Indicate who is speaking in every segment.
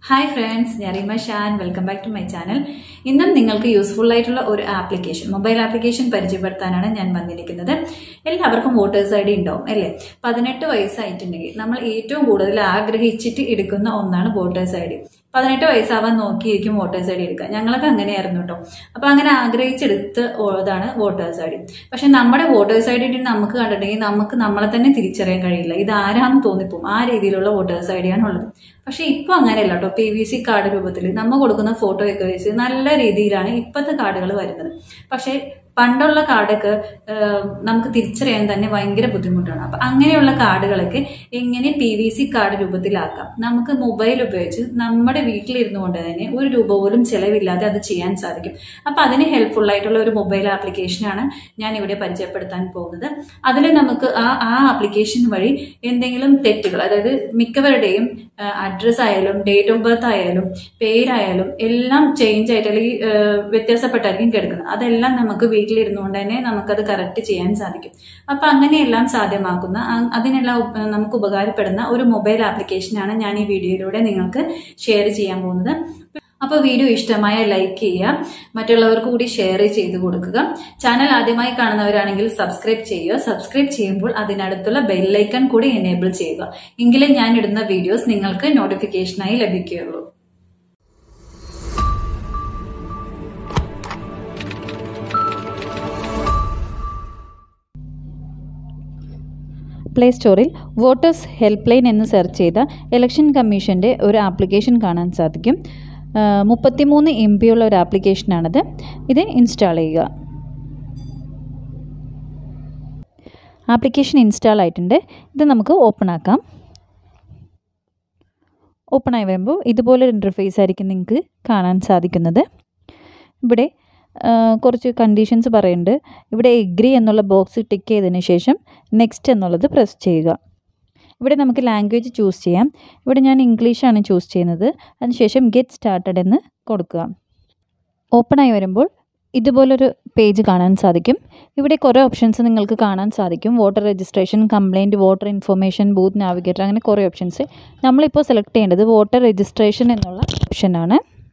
Speaker 1: hi friends ഞാൻ Reema Shan welcome back to my channel ഇന്നും നിങ്ങൾക്ക് യൂസ്ഫുൾ ആയിട്ടുള്ള ഒരു ആപ്ലിക്കേഷൻ മൊബൈൽ ആപ്ലിക്കേഷൻ പരിചയപ്പെടുത്താനാണ് ഞാൻ വന്നിരിക്കുന്നത് എല്ലാവർക്കും വോട്ടേഴ്സ് ഐ ഡി ഉണ്ടാവും അല്ലേ പതിനെട്ട് വയസ്സായിട്ടുണ്ടെങ്കിൽ നമ്മൾ ഏറ്റവും കൂടുതൽ ആഗ്രഹിച്ചിട്ട് എടുക്കുന്ന ഒന്നാണ് വോട്ടേഴ്സ് ഐ ഡി പതിനെട്ട് വയസ്സാവാൻ നോക്കിയിരിക്കും വോട്ടേഴ്സ് ഐ ഡി എടുക്കുക ഞങ്ങളൊക്കെ അങ്ങനെയായിരുന്നു കേട്ടോ അപ്പൊ അങ്ങനെ ആഗ്രഹിച്ചെടുത്ത് ഉള്ളതാണ് വോട്ടേഴ്സ് ഐ ഡി പക്ഷെ നമ്മുടെ വോട്ടേഴ്സ് ഐ ഡി നമുക്ക് കണ്ടിട്ടുണ്ടെങ്കിൽ നമുക്ക് നമ്മളെ തന്നെ തിരിച്ചറിയാൻ കഴിയില്ല ഇത് ആരാന്ന് തോന്നിപ്പോവും ആ രീതിയിലുള്ള വോട്ടേഴ്സ് ഐ ഡി ആണ് ഉള്ളത് പക്ഷെ ഇപ്പൊ അങ്ങനെയല്ല കേട്ടോ പി വി സി കാർഡ് രൂപത്തിൽ നമ്മൾ കൊടുക്കുന്ന ഫോട്ടോയൊക്കെ വെച്ച് നല്ല രീതിയിലാണ് ഇപ്പോഴത്തെ കാർഡുകൾ വരുന്നത് പക്ഷെ പണ്ടുള്ള കാർഡൊക്കെ ഏഹ്, നമുക്ക് തിരിച്ചറിയാൻ തന്നെ ഭയങ്കര ബുദ്ധിമുട്ടാണ് അപ്പൊ അങ്ങനെയുള്ള കാർഡുകളൊക്കെ എങ്ങനെ പി വി സി കാർഡ് രൂപത്തിലാക്കാം നമുക്ക് മൊബൈൽ ഉപയോഗിച്ച് നമ്മുടെ വീട്ടിലിരുന്നു കൊണ്ട് തന്നെ ഒരു രൂപ പോലും ചെലവില്ലാതെ അത് ചെയ്യാൻ സാധിക്കും അപ്പൊ അതിന് ഹെൽപ്ഫുൾ ആയിട്ടുള്ള ഒരു മൊബൈൽ ആപ്ലിക്കേഷനാണ് ഞാൻ ഇവിടെ പരിചയപ്പെടുത്താൻ പോകുന്നത് അതിൽ നമുക്ക് ആ ആ ആപ്ലിക്കേഷൻ വഴി എന്തെങ്കിലും തെറ്റുകൾ അതായത് മിക്കവരുടെയും അഡ്രസ് ആയാലും ഡേറ്റ് ഓഫ് ബർത്ത് ആയാലും പേരായാലും എല്ലാം ചേഞ്ച് ആയിട്ട് അല്ലെങ്കിൽ ഏഹ്, വ്യത്യാസപ്പെട്ടായിരിക്കും കിടക്കുന്നത് അതെല്ലാം നമുക്ക് വീട്ടിലിരുന്നുകൊണ്ട് തന്നെ നമുക്കത് കറക്റ്റ് ചെയ്യാൻ സാധിക്കും അപ്പൊ അങ്ങനെയെല്ലാം സാധ്യമാക്കുന്ന അ- അതിനെല്ലാം ഉപ- നമുക്ക് ഉപകാരപ്പെടുന്ന ഒരു മൊബൈൽ ആപ്ലിക്കേഷനാണ് ഞാൻ ഈ വീഡിയോയിലൂടെ നിങ്ങൾക്ക് ഷെയർ ചെയ്യാൻ പോകുന്നത് അപ്പോൾ വീഡിയോ ഇഷ്ടമായ ലൈക്ക് ചെയ്യുക മറ്റുള്ളവർക്ക് കൂടി ഷെയർ ചെയ്ത് കൊടുക്കുക ചാനൽ ആദ്യമായി കാണുന്നവരാണെങ്കിൽ സബ്സ്ക്രൈബ് ചെയ്യുക സബ്സ്ക്രൈബ് ചെയ്യുമ്പോൾ അതിനടുത്തുള്ള ബെല്ലൈക്കൺ കൂടി എനേബിൾ ചെയ്യുക എങ്കിലേ ഞാൻ ഇടുന്ന വീഡിയോസ് നിങ്ങൾക്ക് നോട്ടിഫിക്കേഷനായി ലഭിക്കുകയുള്ളൂ
Speaker 2: പ്ലേ സ്റ്റോറിൽ വോട്ടേഴ്സ് ഹെൽപ്പ് ലൈൻ എന്ന് സെർച്ച് ചെയ്ത ഇലക്ഷൻ കമ്മീഷൻ്റെ ഒരു ആപ്ലിക്കേഷൻ കാണാൻ സാധിക്കും മുപ്പത്തിമൂന്ന് എം ബി ഉള്ള ഒരു ആപ്ലിക്കേഷനാണിത് ഇത് ഇൻസ്റ്റാൾ ചെയ്യുക ആപ്ലിക്കേഷൻ ഇൻസ്റ്റാൾ ആയിട്ടുണ്ട് ഇത് നമുക്ക് ഓപ്പൺ ആക്കാം ഓപ്പൺ ആയി വരുമ്പോൾ ഇതുപോലൊരു ഇൻ്റർഫേസ് ആയിരിക്കും നിങ്ങൾക്ക് കാണാൻ സാധിക്കുന്നത് ഇവിടെ ആ, കുറച്ച് കണ്ടീഷൻസ് പറയുന്നുണ്ട് ഇവിടെ എഗ്രി എന്നുള്ള ബോക്സ് ടിക്ക് ചെയ്തതിന് ശേഷം നെക്സ്റ്റ് എന്നുള്ളത് പ്രസ് ചെയ്യുക ഇവിടെ നമുക്ക് ലാംഗ്വേജ് ചൂസ് ചെയ്യാം ഇവിടെ ഞാൻ ഇംഗ്ലീഷാണ് ചൂസ് ചെയ്യുന്നത് അതിനുശേഷം ഗെറ്റ് സ്റ്റാർട്ടഡ് എന്ന് കൊടുക്കുക ഓപ്പൺ ആയി വരുമ്പോൾ ഇതുപോലൊരു പേജ് കാണാൻ സാധിക്കും ഇവിടെ കുറേ ഓപ്ഷൻസ് നിങ്ങൾക്ക് കാണാൻ സാധിക്കും voter registration complaint voter information booth navigator അങ്ങനെ കുറേ ഓപ്ഷൻസ് നമ്മളിപ്പോൾ സെലക്ട് ചെയ്യേണ്ടത് വോട്ടർ രജിസ്ട്രേഷൻ എന്നുള്ള ഓപ്ഷനാണ്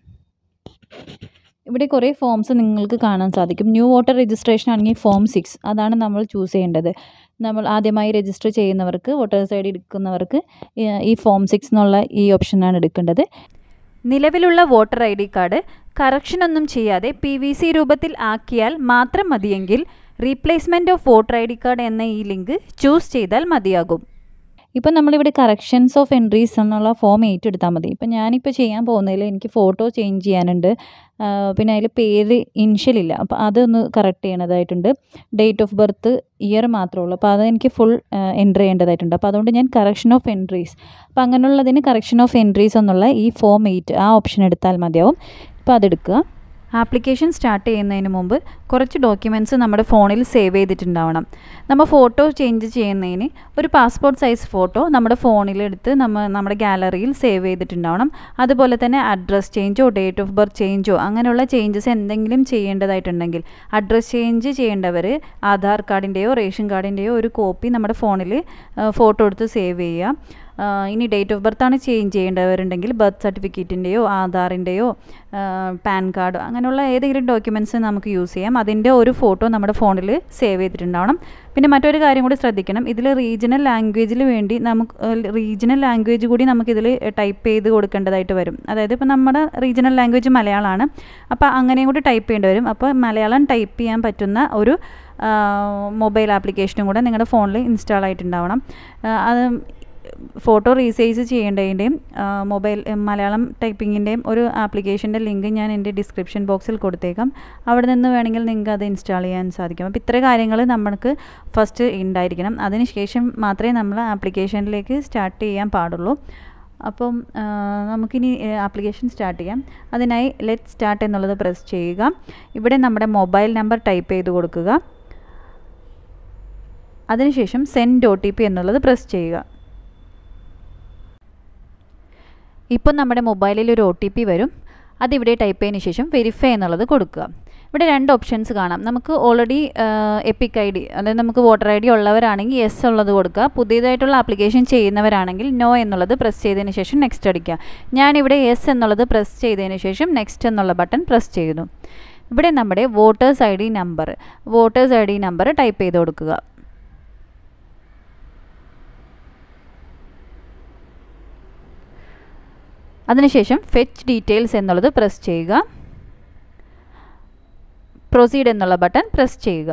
Speaker 2: ഇവിടെ കുറേ ഫോംസ് നിങ്ങൾക്ക് കാണാൻ സാധിക്കും ന്യൂ വോട്ടർ രജിസ്ട്രേഷൻ ആണെങ്കിൽ ഫോം സിക്സ് അതാണ് നമ്മൾ ചൂസ് ചെയ്യേണ്ടത് നമ്മൾ ആദ്യമായി രജിസ്റ്റർ ചെയ്യുന്നവർക്ക് വോട്ടേഴ്സ് ഐ ഡി എടുക്കുന്നവർക്ക് ഈ- ഈ ഫോം സിക്സ് എന്നുള്ള ഈ ഓപ്ഷനാണ് എടുക്കേണ്ടത് നിലവിലുള്ള voter I D card correction ഒന്നും ചെയ്യാതെ പി വി സി രൂപത്തിൽ ആക്കിയാൽ മാത്രം മതിയെങ്കിൽ replacement of voter I D card എന്ന ഈ ലിങ്ക് ചൂസ് ചെയ്താൽ മതിയാകും ഇപ്പം നമ്മളിവിടെ കറക്ഷൻസ് ഓഫ് എൻട്രീസ് എന്നുള്ള ഫോം ഏറ്റെടുത്താൽ മതി ഇപ്പം ഞാനിപ്പോൾ ചെയ്യാൻ പോകുന്നതിൽ എനിക്ക് ഫോട്ടോ ചേഞ്ച് ചെയ്യാനുണ്ട് ആ, പിന്നെ അതിൽ പേര് ഇനിഷ്യൽ ഇല്ല അപ്പോൾ അതൊന്ന് കറക്റ്റ് ചെയ്യണതായിട്ടുണ്ട് ഡേറ്റ് ഓഫ് ബർത്ത് ഇയർ മാത്രമേ ഉള്ളൂ അപ്പോൾ അത് എനിക്ക് ഫുൾ എൻട്രി ചെയ്യേണ്ടതായിട്ടുണ്ട് അപ്പോൾ അതുകൊണ്ട് ഞാൻ കറക്ഷൻ ഓഫ് എൻട്രീസ് അപ്പോൾ അങ്ങനെയുള്ളതിന് കറക്ഷൻ ഓഫ് എൻട്രീസ് എന്നുള്ള ഈ ഫോം എയ്റ്റ് ആ ഓപ്ഷൻ എടുത്താൽ മതിയാവും ഇപ്പോൾ അതെടുക്കുക ആപ്ലിക്കേഷൻ സ്റ്റാർട്ട് ചെയ്യുന്നതിന് മുമ്പ് കുറച്ച് ഡോക്യുമെൻറ്റ്സ് നമ്മുടെ ഫോണിൽ സേവ് ചെയ്തിട്ടുണ്ടാവണം നമ്മൾ ഫോട്ടോ ചേഞ്ച് ചെയ്യുന്നതിന് ഒരു പാസ്പോർട്ട് സൈസ് ഫോട്ടോ നമ്മുടെ ഫോണിലെടുത്ത് നമ്മൾ നമ്മുടെ ഗാലറിയിൽ സേവ് ചെയ്തിട്ടുണ്ടാവണം അതുപോലെ തന്നെ അഡ്രസ് ചേഞ്ചോ ഡേറ്റ് ഓഫ് ബർത്ത് ചേഞ്ചോ അങ്ങനെയുള്ള ചേഞ്ചസ് എന്തെങ്കിലും ചെയ്യേണ്ടതായിട്ടുണ്ടെങ്കിൽ അഡ്രസ് ചേഞ്ച് ചെയ്യേണ്ടവർ ആധാർ കാർഡിൻ്റെയോ റേഷൻ കാർഡിൻ്റെയോ ഒരു കോപ്പി നമ്മുടെ ഫോണിൽ ഫോട്ടോ എടുത്ത് സേവ് ചെയ്യുക ആ, ഇനി ഡേറ്റ് ഓഫ് ബർത്ത് ആണ് ചേഞ്ച് ചെയ്യേണ്ടവരുണ്ടെങ്കിൽ ബർത്ത് സർട്ടിഫിക്കറ്റിൻ്റെയോ ആധാറിൻ്റെയോ പാൻ കാർഡോ അങ്ങനെയുള്ള ഏതെങ്കിലും ഡോക്യുമെൻറ്റ്സ് നമുക്ക് യൂസ് ചെയ്യാം അതിൻ്റെ ഒരു ഫോട്ടോ നമ്മുടെ ഫോണിൽ സേവ് ചെയ്തിട്ടുണ്ടാവണം പിന്നെ മറ്റൊരു കാര്യം കൂടി ശ്രദ്ധിക്കണം ഇതിൽ റീജിയണൽ ലാംഗ്വേജിൽ വേണ്ടി നമുക്ക് റീജിയണൽ ലാംഗ്വേജ് കൂടി നമുക്കിതിൽ ടൈപ്പ് ചെയ്ത് കൊടുക്കേണ്ടതായിട്ട് വരും അതായത് ഇപ്പോൾ നമ്മുടെ റീജിയണൽ ലാംഗ്വേജ് മലയാളമാണ് അപ്പോൾ അങ്ങനെയും കൂടി ടൈപ്പ് ചെയ്യേണ്ടി വരും അപ്പോൾ മലയാളം ടൈപ്പ് ചെയ്യാൻ പറ്റുന്ന ഒരു മൊബൈൽ ആപ്ലിക്കേഷനും കൂടെ നിങ്ങളുടെ ഫോണിൽ ഇൻസ്റ്റാൾ ആയിട്ടുണ്ടാവണം ആ, അത് ഫോട്ടോ റീസൈസ് ചെയ്യേണ്ടതിൻ്റെയും മൊബൈൽ മലയാളം ടൈപ്പിങ്ങിൻ്റെയും ഒരു ആപ്ലിക്കേഷൻ്റെ ലിങ്ക് ഞാൻ എൻ്റെ ഡിസ്ക്രിപ്ഷൻ ബോക്സിൽ കൊടുത്തേക്കാം അവിടെ നിന്ന് വേണമെങ്കിൽ നിങ്ങൾക്ക് അത് ഇൻസ്റ്റാൾ ചെയ്യാൻ സാധിക്കും അപ്പോൾ ഇത്ര കാര്യങ്ങൾ നമുക്ക് ഫസ്റ്റ് ഉണ്ടായിരിക്കണം അതിനുശേഷം മാത്രമേ നമ്മൾ ആപ്ലിക്കേഷനിലേക്ക് സ്റ്റാർട്ട് ചെയ്യാൻ പാടുള്ളൂ അപ്പം ആ, നമുക്കിനി ആപ്ലിക്കേഷൻ സ്റ്റാർട്ട് ചെയ്യാം അതിനായി ലെറ്റ് സ്റ്റാർട്ട് എന്നുള്ളത് പ്രസ് ചെയ്യുക ഇവിടെ നമ്മുടെ മൊബൈൽ നമ്പർ ടൈപ്പ് ചെയ്ത് കൊടുക്കുക അതിനുശേഷം സെൻഡ് ഒ ടി പി എന്നുള്ളത് പ്രസ് ചെയ്യുക ഇപ്പോൾ നമ്മുടെ മൊബൈലിൽ ഒരു ഒ ടി പി വരും അതിവിടെ ടൈപ്പ് ചെയ്തതിന് ശേഷം വെരിഫൈ എന്നുള്ളത് കൊടുക്കുക ഇവിടെ രണ്ട് ഓപ്ഷൻസ് കാണാം നമുക്ക് ഓൾറെഡി എപ്പിക് ഐ ഡി അതായത് നമുക്ക് വോട്ടർ ഐ ഡി ഉള്ളവരാണെങ്കിൽ യെസ് ഉള്ളത് കൊടുക്കുക പുതിയതായിട്ടുള്ള ആപ്ലിക്കേഷൻ ചെയ്യുന്നവരാണെങ്കിൽ നോ എന്നുള്ളത് പ്രസ് ചെയ്തതിന് ശേഷം നെക്സ്റ്റ് അടിക്കുക ഞാനിവിടെ യെസ് എന്നുള്ളത് പ്രസ് ചെയ്തതിന് ശേഷം നെക്സ്റ്റ് എന്നുള്ള ബട്ടൺ പ്രസ് ചെയ്യുന്നു ഇവിടെ നമ്മുടെ voters I D number voters I D number type ചെയ്ത് കൊടുക്കുക അതിനുശേഷം ഫെച്ച് ഡീറ്റെയിൽസ് എന്നുള്ളത് പ്രസ് ചെയ്യുക പ്രൊസീഡ് എന്നുള്ള ബട്ടൺ പ്രസ് ചെയ്യുക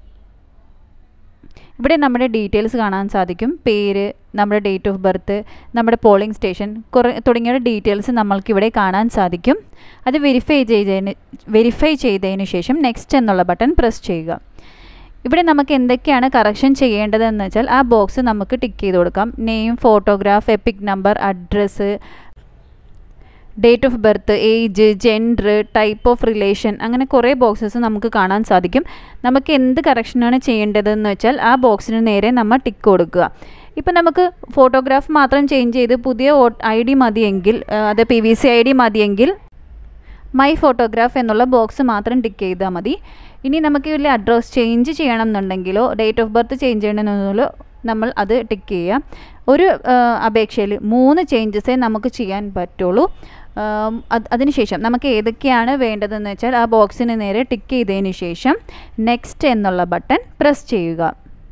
Speaker 2: ഇവിടെ നമ്മുടെ ഡീറ്റെയിൽസ് കാണാൻ സാധിക്കും പേര് നമ്മുടെ ഡേറ്റ് ഓഫ് ബർത്ത് നമ്മുടെ പോളിംഗ് സ്റ്റേഷൻ കുറേ തുടങ്ങിയ ഡീറ്റെയിൽസ് നമ്മൾക്കിവിടെ കാണാൻ സാധിക്കും അത് വെരിഫൈ ചെയ്തതിന് വെരിഫൈ ചെയ്തതിന് ശേഷം നെക്സ്റ്റ് എന്നുള്ള ബട്ടൺ പ്രസ് ചെയ്യുക ഇവിടെ നമുക്ക് എന്തൊക്കെയാണ് കറക്ഷൻ ചെയ്യേണ്ടതെന്ന് വെച്ചാൽ ആ ബോക്സ് നമുക്ക് ടിക്ക് ചെയ്ത് കൊടുക്കാം name photograph EPIC number address date of birth age gender type of relation അങ്ങനെ കുറേ ബോക്സസ് നമുക്ക് കാണാൻ സാധിക്കും നമുക്ക് എന്ത് കറക്ഷനാണ് ചെയ്യേണ്ടതെന്ന് വെച്ചാൽ ആ ബോക്സിന് നേരെ നമ്മൾ ടിക്ക് കൊടുക്കുക ഇപ്പം നമുക്ക് ഫോട്ടോഗ്രാഫ് മാത്രം ചേഞ്ച് ചെയ്ത് പുതിയ ഐ ഡി മതിയെങ്കിൽ അത് P V C I D മതിയെങ്കിൽ മൈ ഫോട്ടോഗ്രാഫ് എന്നുള്ള ബോക്സ് മാത്രം ടിക്ക് ചെയ്താൽ മതി ഇനി നമുക്ക് ഇതിൽ അഡ്രസ് ചേഞ്ച് ചെയ്യണം എന്നുണ്ടെങ്കിലോ ഡേറ്റ് ഓഫ് ബർത്ത് ചേഞ്ച് ചെയ്യണമെന്നുള്ളോ നമ്മൾ അത് ടിക്ക് ചെയ്യുക ഒരു അപേക്ഷയിൽ മൂന്ന് ചേഞ്ചസേ നമുക്ക് ചെയ്യാൻ പറ്റുള്ളൂ അതിനുശേഷം നമുക്ക് ഏതൊക്കെയാണ് വേണ്ടതെന്ന് വെച്ചാൽ ആ ബോക്സിന് നേരെ ടിക്ക് ചെയ്തതിന് ശേഷം നെക്സ്റ്റ് എന്നുള്ള ബട്ടൺ പ്രസ് ചെയ്യുക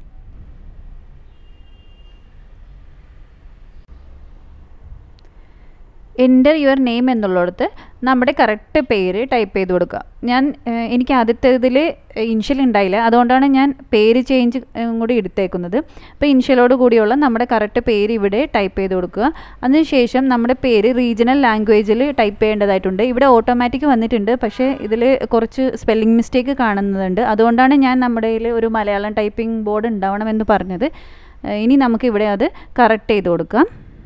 Speaker 2: എൻ്റർ യുവർ നെയിം എന്നുള്ളിടത്ത് നമ്മുടെ കറക്റ്റ് പേര് ടൈപ്പ് ചെയ്ത് കൊടുക്കുക ഞാൻ എനിക്ക് ആദ്യത്തേതിൽ ഇനിഷ്യൽ ഉണ്ടായില്ല അതുകൊണ്ടാണ് ഞാൻ പേര് ചേഞ്ച് കൂടി എടുത്തേക്കുന്നത് അപ്പോൾ ഇനിഷ്യലോട് കൂടിയുള്ള നമ്മുടെ കറക്റ്റ് പേര് ഇവിടെ ടൈപ്പ് ചെയ്ത് കൊടുക്കുക അതിനുശേഷം നമ്മുടെ പേര് റീജിയണൽ ലാംഗ്വേജിൽ ടൈപ്പ് ചെയ്യേണ്ടതായിട്ടുണ്ട് ഇവിടെ ഓട്ടോമാറ്റിക് വന്നിട്ടുണ്ട് പക്ഷേ ഇതിൽ കുറച്ച് സ്പെല്ലിംഗ് മിസ്റ്റേക്ക് കാണുന്നുണ്ട് അതുകൊണ്ടാണ് ഞാൻ നമ്മുടെ ഒരു മലയാളം ടൈപ്പിംഗ് ബോർഡ് ഉണ്ടാവണമെന്ന് പറഞ്ഞത് ഇനി നമുക്കിവിടെ അത് കറക്റ്റ് ചെയ്ത് കൊടുക്കാം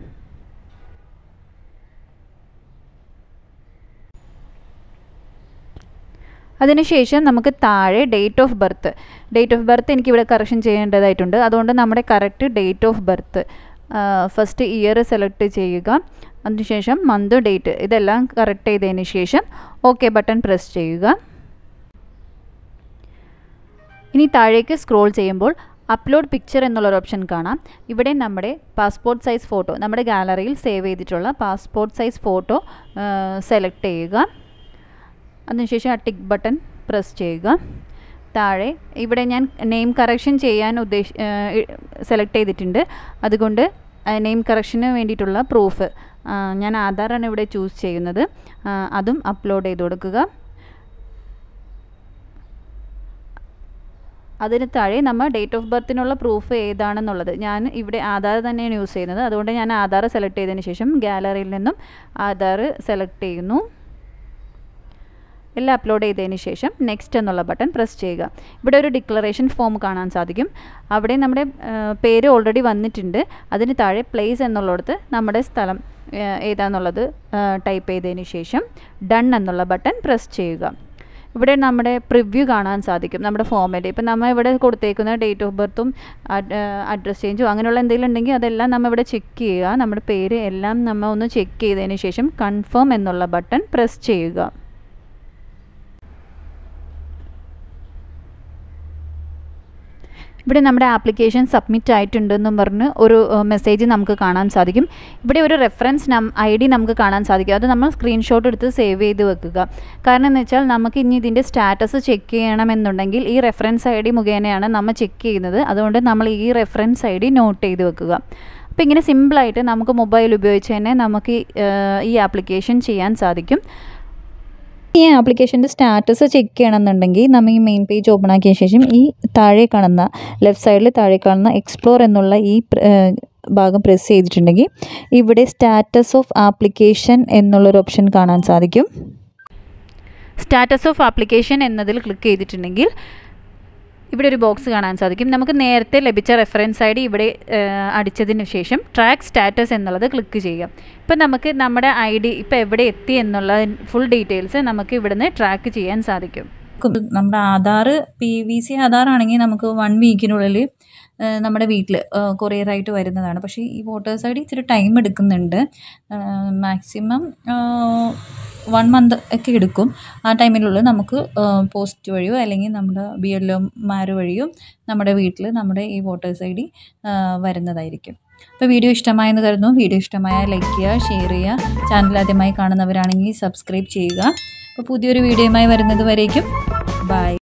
Speaker 2: അതിനുശേഷം നമുക്ക് താഴെ date of birth date of birth എനിക്ക് ഇവിടെ കറക്ഷൻ ചെയ്യേണ്ടതായിട്ടുണ്ട് അതുകൊണ്ട് നമ്മുടെ correct date of birth first year select ചെയ്യുക അതിനുശേഷം മന്ത് ഡേറ്റ് ഇതെല്ലാം കറക്റ്റ് ചെയ്തതിന് ശേഷം ഓക്കെ ബട്ടൺ പ്രസ് ചെയ്യുക ഇനി താഴേക്ക് സ്ക്രോൾ ചെയ്യുമ്പോൾ അപ്ലോഡ് പിക്ചർ എന്നുള്ളൊരു ഓപ്ഷൻ കാണാം ഇവിടെ നമ്മുടെ പാസ്പോർട്ട് സൈസ് ഫോട്ടോ നമ്മുടെ ഗാലറിയിൽ സേവ് ചെയ്തിട്ടുള്ള പാസ്പോർട്ട് സൈസ് ഫോട്ടോ സെലക്ട് ചെയ്യുക അതിനുശേഷം ആ ടിക്ക് ബട്ടൺ പ്രസ് ചെയ്യുക താഴെ ഇവിടെ ഞാൻ നെയിം കറക്ഷൻ ചെയ്യാൻ ഉദ്ദേശ സെലക്ട് ചെയ്തിട്ടുണ്ട് അതുകൊണ്ട് നെയിം കറക്ഷന് വേണ്ടിയിട്ടുള്ള പ്രൂഫ് ഞാൻ ആധാറാണ് ഇവിടെ ചൂസ് ചെയ്യുന്നത് അതും അപ്ലോഡ് ചെയ്ത് കൊടുക്കുക അതിന് താഴെ നമ്മൾ ഡേറ്റ് ഓഫ് ബർത്തിനുള്ള പ്രൂഫ് ഏതാണെന്നുള്ളത് ഞാൻ ഇവിടെ ആധാർ തന്നെയാണ് യൂസ് ചെയ്യുന്നത് അതുകൊണ്ട് ഞാൻ ആധാർ സെലക്ട് ചെയ്തതിന് ശേഷം ഗാലറിയിൽ നിന്നും ആധാർ സെലക്ട് ചെയ്യുന്നു എല്ലാം അപ്ലോഡ് ചെയ്തതിന് ശേഷം നെക്സ്റ്റ് എന്നുള്ള ബട്ടൺ പ്രസ് ചെയ്യുക ഇവിടെ ഒരു ഡിക്ലറേഷൻ ഫോം കാണാൻ സാധിക്കും അവിടെ നമ്മുടെ പേര് ഓൾറെഡി വന്നിട്ടുണ്ട് അതിന് താഴെ പ്ലേസ് എന്നുള്ളിടത്ത് നമ്മുടെ സ്ഥലം ഏതാണെന്നുള്ളത് ടൈപ്പ് ചെയ്തതിന് ശേഷം ഡൺ എന്നുള്ള ബട്ടൺ പ്രസ് ചെയ്യുക ഇവിടെ നമ്മുടെ പ്രിവ്യൂ കാണാൻ സാധിക്കും നമ്മുടെ ഫോമിൽ ഇപ്പം നമ്മൾ ഇവിടെ കൊടുത്തേക്കുന്ന ഡേറ്റ് ഓഫ് ബർത്തും അഡ്രസ് ചേഞ്ചും അങ്ങനെയുള്ള എന്തെങ്കിലും ഉണ്ടെങ്കിൽ അതെല്ലാം നമ്മൾ ഇവിടെ ചെക്ക് ചെയ്യുക നമ്മുടെ പേര് എല്ലാം നമ്മൾ ഒന്ന് ചെക്ക് ചെയ്തതിന് ശേഷം കൺഫേം എന്നുള്ള ബട്ടൺ പ്രസ് ചെയ്യുക ഇവിടെ നമ്മുടെ ആപ്ലിക്കേഷൻ സബ്മിറ്റ് ആയിട്ടുണ്ടെന്നും പറഞ്ഞ് ഒരു മെസ്സേജ് നമുക്ക് കാണാൻ സാധിക്കും ഇവിടെ ഒരു റെഫറൻസ് നം ഐ ഡി നമുക്ക് കാണാൻ സാധിക്കും അത് നമ്മൾ സ്ക്രീൻഷോട്ട് എടുത്ത് സേവ് ചെയ്ത് വെക്കുക കാരണം എന്ന് വെച്ചാൽ നമുക്ക് ഇനി ഇതിൻ്റെ സ്റ്റാറ്റസ് ചെക്ക് ചെയ്യണമെന്നുണ്ടെങ്കിൽ ഈ റെഫറൻസ് ഐ ഡി മുഖേനയാണ് നമ്മൾ ചെക്ക് ചെയ്യുന്നത് അതുകൊണ്ട് നമ്മൾ ഈ റെഫറൻസ് ഐ ഡി നോട്ട് ചെയ്ത് വെക്കുക അപ്പോൾ ഇങ്ങനെ സിമ്പിളായിട്ട് നമുക്ക് മൊബൈൽ ഉപയോഗിച്ച് തന്നെ നമുക്ക് ഈ ആപ്ലിക്കേഷൻ ചെയ്യാൻ സാധിക്കും
Speaker 1: ഈ ആപ്ലിക്കേഷൻ്റെ സ്റ്റാറ്റസ് ചെക്ക് ചെയ്യണമെന്നുണ്ടെങ്കിൽ നമ്മൾ ഈ മെയിൻ പേജ് ഓപ്പൺ ആക്കിയ ശേഷം ഈ താഴെ കാണുന്ന ലെഫ്റ്റ് സൈഡിൽ താഴെ കാണുന്ന എക്സ്പ്ലോർ എന്നുള്ള ഈ ഭാഗം പ്രസ് ചെയ്തിട്ടുണ്ടെങ്കിൽ ഇവിടെ സ്റ്റാറ്റസ് ഓഫ് ആപ്ലിക്കേഷൻ എന്നുള്ളൊരു ഓപ്ഷൻ കാണാൻ സാധിക്കും
Speaker 2: സ്റ്റാറ്റസ് ഓഫ് ആപ്ലിക്കേഷൻ എന്നതിൽ ക്ലിക്ക് ചെയ്തിട്ടുണ്ടെങ്കിൽ ഇവിടെ ഒരു ബോക്സ് കാണാൻ സാധിക്കും നമുക്ക് നേരത്തെ ലഭിച്ച റെഫറൻസ് ഐ ഡി ഇവിടെ അടിച്ചതിന് ശേഷം ട്രാക്ക് സ്റ്റാറ്റസ് എന്നുള്ളത് ക്ലിക്ക് ചെയ്യാം ഇപ്പം നമുക്ക് നമ്മുടെ ഐ ഡി ഇപ്പം എവിടെ എത്തി എന്നുള്ള ഫുൾ ഡീറ്റെയിൽസ് നമുക്ക് ഇവിടുന്ന് ട്രാക്ക് ചെയ്യാൻ സാധിക്കും
Speaker 1: നമ്മുടെ Aadhaar P V C Aadhaar ആണെങ്കിൽ നമുക്ക് വൺ വീക്കിനുള്ളിൽ നമ്മുടെ വീട്ടിൽ കൊറിയറായിട്ട് വരുന്നതാണ് പക്ഷേ ഈ വോട്ടേഴ്സ് ഐ ഡി ഇച്ചിരി ടൈം എടുക്കുന്നുണ്ട് മാക്സിമം
Speaker 2: വൺ മന്ത് ഒക്കെ എടുക്കും ആ ടൈമിനുള്ളിൽ നമുക്ക് പോസ്റ്റ് വഴിയോ അല്ലെങ്കിൽ നമ്മുടെ ബി എൽ ഒമാർ വഴിയോ നമ്മുടെ വീട്ടിൽ നമ്മുടെ ഈ വോട്ടേഴ്സ് ഐ ഡി വരുന്നതായിരിക്കും അപ്പോൾ വീഡിയോ ഇഷ്ടമായെന്ന് കരുതുന്നു വീഡിയോ ഇഷ്ടമായാൽ ലൈക്ക് ചെയ്യുക ഷെയർ ചെയ്യുക ചാനൽ ആദ്യമായി കാണുന്നവരാണെങ്കിൽ സബ്സ്ക്രൈബ് ചെയ്യുക അപ്പോൾ പുതിയൊരു വീഡിയോയുമായി വരുന്നത് വരേക്കും ബൈ